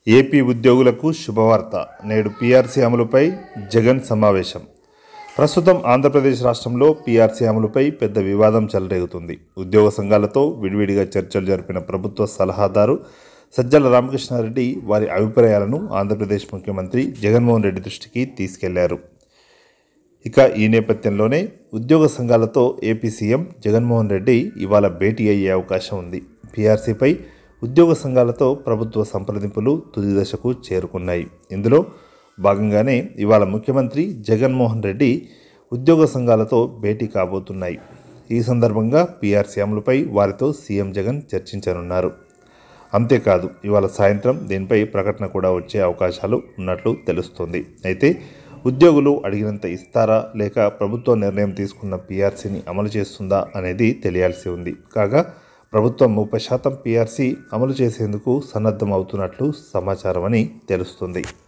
AP ఉద్యోగులకు శుభవార్త నేడు పీఆర్సీ అమలుపై జగన్ సమావేశం ప్రస్తుతం ఆంధ్రప్రదేశ్ రాష్ట్రంలో పీఆర్సీ అమలుపై పెద్ద వివాదం చెలరేగుతుంది ఉద్యోగ సంఘాలతో విడివిడిగా చర్చలు జరిపిన ప్రభుత్వ సలహాదారు సజ్జల రామకృష్ణారెడ్డి వారి అభిప్రాయాలను ఆంధ్రప్రదేశ్ ముఖ్యమంత్రి జగన్మోహన్ రెడ్డి దృష్టికి తీసుకెళ్లారు ఇక ఈ నేపథ్యంలోనే ఉద్యోగ సంఘాలతో ఏపీ సీఎం జగన్మోహన్ రెడ్డి ఇవాళ భేటీ అయ్యే అవకాశం ఉంది పీఆర్సీపై ఉద్యోగ సంఘాలతో ప్రభుత్వ సంప్రదింపులు తుది దశకు చేరుకున్నాయి ఇందులో భాగంగానే ఇవాళ ముఖ్యమంత్రి జగన్మోహన్ రెడ్డి ఉద్యోగ సంఘాలతో భేటీ కాబోతున్నాయి ఈ సందర్భంగా పీఆర్సీ అమలుపై వారితో సీఎం జగన్ చర్చించనున్నారు అంతేకాదు ఇవాళ సాయంత్రం దీనిపై ప్రకటన కూడా వచ్చే అవకాశాలు ఉన్నట్లు తెలుస్తోంది అయితే ఉద్యోగులు అడిగినంత ఇస్తారా లేక ప్రభుత్వం నిర్ణయం తీసుకున్న పీఆర్సీని అమలు చేస్తుందా అనేది తెలియాల్సి ఉంది కాగా ప్రభుత్వం ముప్పై శాతం పీఆర్సీ అమలు చేసేందుకు సన్నద్ధం అవుతున్నట్లు సమాచారం అని తెలుస్తుంది